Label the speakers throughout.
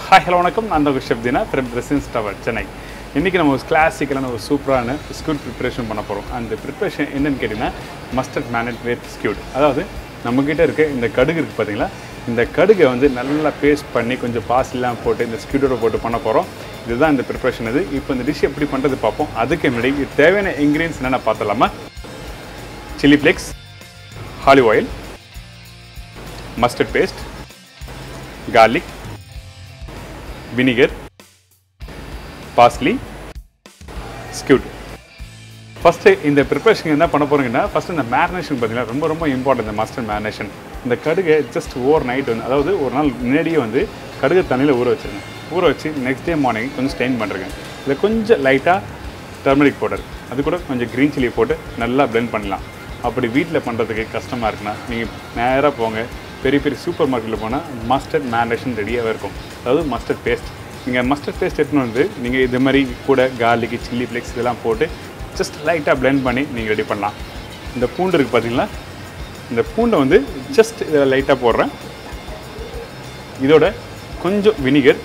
Speaker 1: hi hello வணக்கம் நான் தான் chef Dina from residency tower Chennai இன்றைக்கி நம்ம ஒரு கிளாசிக்கலான ஒரு சூப்பரான ஸ்கியூட் ப்ரிப்பரேஷன் பண்ண போகிறோம் அந்த ப்ரிப்பரேஷன் என்னன்னு கேட்டிங்கன்னா மஸ்டர்ட் மேனட் வித் ஸ்கியூட் அதாவது நம்மக்கிட்ட இருக்க இந்த கடுகு இருக்குது பார்த்தீங்களா இந்த கடுகை வந்து நல்லா பேஸ்ட் பண்ணி கொஞ்சம் பாசிலாம் போட்டு இந்த ஸ்கியூட்டோட போட்டு பண்ண போகிறோம் இதுதான் இந்த ப்ரிப்பரேஷன் இது இப்போ இந்த டிஷ் எப்படி பண்ணுறது பார்ப்போம் அதுக்கு முன்னாடி இது தேவையான இன்க்ரீடியன்ஸ் என்னென்ன பார்த்தலாமா chilli flakes olive oil mustard paste garlic vinegar parsley skewer first இந்த ப்ரிப்பரேஷன் என்ன பண்ண போகிறீங்கன்னா ஃபஸ்ட்டு இந்த மேரினேஷன் பார்த்தீங்கன்னா ரொம்ப ரொம்ப இம்பார்ட்டன்ட் இந்த மஸ்டர்ட் மேரினேஷன் இந்த கடுகை ஜஸ்ட் ஓவர் நைட் வந்து அதாவது ஒரு நாள் முன்னாடியே வந்து கடுகு தண்ணியில் ஊற வச்சுருங்க ஊற வச்சு நெக்ஸ்ட் டே மார்னிங் கொஞ்சம் ஸ்டெயின் பண்ணுறேங்க இதில் கொஞ்சம் லைட்டாக டர்மரிக் பவுடர் அது கூட கொஞ்சம் க்ரீன் சில்லி போட்டு நல்லா blend பண்ணலாம் அப்படி வீட்டில் பண்ணுறதுக்கு கஷ்டமாக இருக்குன்னா நீங்கள் நேராக போங்க பெரிய பெரிய சூப்பர் மார்க்கெட்டில் போனால் மஸ்டர்ட் மேரினேஷன் ரெடியாகவே இருக்கும் அதாவது மஸ்டர்ட் பேஸ்ட் நீங்கள் மஸ்டர்ட் பேஸ்ட் எடுத்துன்னு வந்து நீங்கள் இது மாதிரி கூட கார்லிக்கு சில்லி ஃப்ளேக்ஸ் இதெல்லாம் போட்டு ஜஸ்ட் லைட்டாக blend பண்ணி நீங்கள் ரெடி பண்ணலாம் இந்த பூண்டு இருக்குது பார்த்தீங்களா இந்த பூண்டை வந்து ஜஸ்ட் இதில் லைட்டாக போடுறேன் இதோட கொஞ்சம் வினிகர்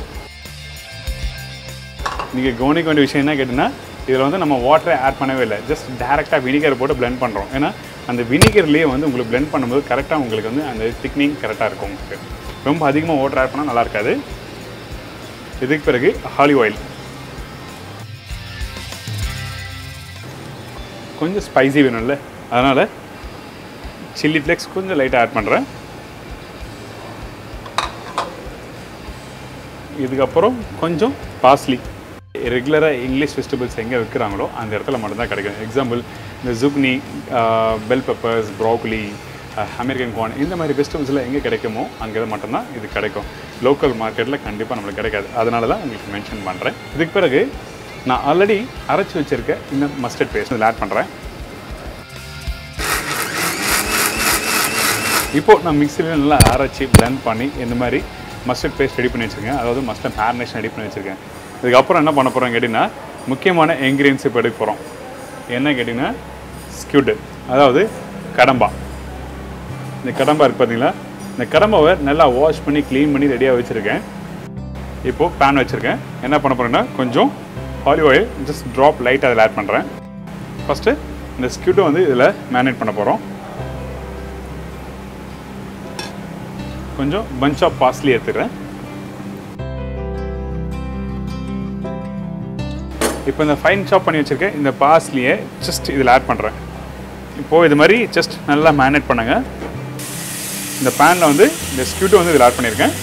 Speaker 1: நீங்கள் கவனிக்க வேண்டிய விஷயம் என்ன கேட்டிங்கன்னா இதில் வந்து நம்ம வாட்டரை ஆட் பண்ணவே இல்லை ஜஸ்ட் டேரெக்டாக வினிகர் போட்டு blend பண்ணுறோம் ஏன்னா அந்த வினிகர்லேயே வந்து உங்களுக்கு blend பண்ணும்போது கரெக்டாக உங்களுக்கு வந்து அந்த திக்னிங் கரெக்டாக இருக்கும் உங்களுக்கு ரொம்ப அதிகமாக வாட்டர் ஆட் பண்ணால் நல்லா இருக்காது இதுக்கு பிறகு ஹாலிவ் ஆயில் கொஞ்சம் ஸ்பைசி வேணும்ல அதனால் சில்லி ஃப்ளேக்ஸ் கொஞ்சம் லைட்டாக ஆட் பண்ணுறேன் இதுக்கப்புறம் கொஞ்சம் பாஸ்லி ரெகுலராக இங்கிலீஷ் வெஜிடபிள்ஸ் எங்கே விற்கிறாங்களோ அந்த இடத்துல மட்டும்தான் கிடைக்கும் எக்ஸாம்பிள் இந்த zucchini bell peppers broccoli American corn இந்த மாதிரி வெஜிடபிள்ஸில் எங்கே கிடைக்குமோ அங்கே மட்டும்தான் இது கிடைக்கும் லோக்கல் மார்க்கெட்டில் கண்டிப்பாக நம்மளுக்கு கிடைக்காது அதனால தான் உங்களுக்கு மென்ஷன் பண்ணுறேன் இதுக்கு பிறகு நான் ஆல்ரெடி அரைச்சி வச்சுருக்க இந்த மஸ்டர்ட் பேஸ்ட் இதில் ஆட் பண்ணுறேன் இப்போ நான் மிக்சியில் நல்லா அரைச்சி blend பண்ணி இந்த மாதிரி மஸ்டர்ட் பேஸ்ட் ரெடி பண்ணி வச்சுருக்கேன் அதாவது மஸ்டர்ட் மேரினேஷன் ரெடி பண்ணி வச்சுருக்கேன் இதுக்கப்புறம் என்ன பண்ண போகிறோம் கேட்டிங்கன்னா முக்கியமான இன்க்ரீடியன்ஸ் இப்போ எடுக்க போகிறோம் என்ன கேட்டிங்கன்னா ஸ்கியூட்டு அதாவது கடம்பா இந்த கடம்பா இருக்குது பார்த்தீங்களா இந்த கடம்பாவை நல்லா வாஷ் பண்ணி க்ளீன் பண்ணி ரெடியாக வச்சுருக்கேன் இப்போது பேன் வச்சுருக்கேன் என்ன பண்ண போகிறேன்னா கொஞ்சம் olive oil just drop light அதில் ஆட் பண்ணுறேன் ஃபஸ்ட்டு இந்த ஸ்கியூட்டை வந்து இதில் மேரினேட் பண்ண போகிறோம் கொஞ்சம் பஞ்ச் ஆஃப் பாஸ்லி எடுத்துக்கிறேன் இப்போ இந்த ஃபைன் சாப் பண்ணி வச்சுருக்கேன் இந்த பாஸ்லியை ஜஸ்ட் இதில் ஆட் பண்ணுறேன் இப்போது இது மாதிரி ஜஸ்ட் நல்லா மேரினேட் பண்ணுங்க இந்த பேனில் வந்து இந்த ஸ்கியூட்டை வந்து இதில் ஆட் பண்ணியிருக்கேன்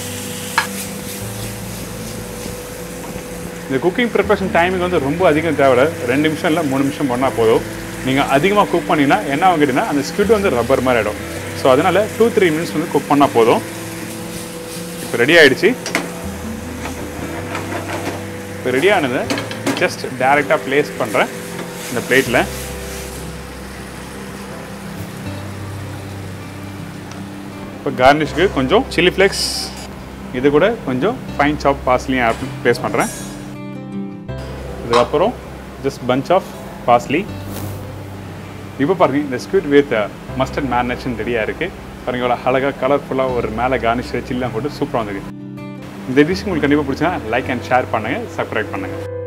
Speaker 1: இந்த குக்கிங் ப்ரிப்பரேஷன் டைமிங் வந்து ரொம்ப அதிகம் தேவை ரெண்டு நிமிஷம் இல்லை மூணு நிமிஷம் பண்ணால் போதும் நீங்கள் அதிகமாக குக் பண்ணிங்கன்னா என்ன ஆகும் கேட்டிங்கன்னா அந்த ஸ்கியூட் வந்து ரப்பர் மாதிரி ஆகிடும் ஸோ அதனால் டூ த்ரீ மினிட்ஸ் வந்து குக் பண்ணால் போதும் இப்போ ரெடி ஆகிடுச்சு இப்போ ரெடி ஆனதை ஜஸ்ட் டேரெக்டாக ப்ளேஸ் பண்ணுறேன் இந்த பிளேட்டில் இப்போ கார்னிஷ்க்கு கொஞ்சம் சில்லி ஃப்ளேக்ஸ் இது கூட கொஞ்சம் ஃபைன் சாப் பாஸ்லியும் ஆப் ப்ளேஸ் பண்ணுறேன் இதுக்கப்புறம் ஜஸ்ட் பஞ்ச் ஆஃப் பாஸ்லி இப்போ பாருங்க இந்த ஸ்வீட் வித் மஸ்டர்ட் மேரினேஷன் ரெடியாக இருக்குது பாருங்க இவ்வளோ அழகாக கலர்ஃபுல்லாக ஒரு மேலே கார்னிஷ் சில்லாம் போட்டு சூப்பராக வந்துருக்கு இந்த டிஷ் உங்களுக்கு கண்டிப்பாக பிடிச்சா லைக் அண்ட் ஷேர் பண்ணுங்கள் சப்ஸ்கிரைப் பண்ணுங்கள்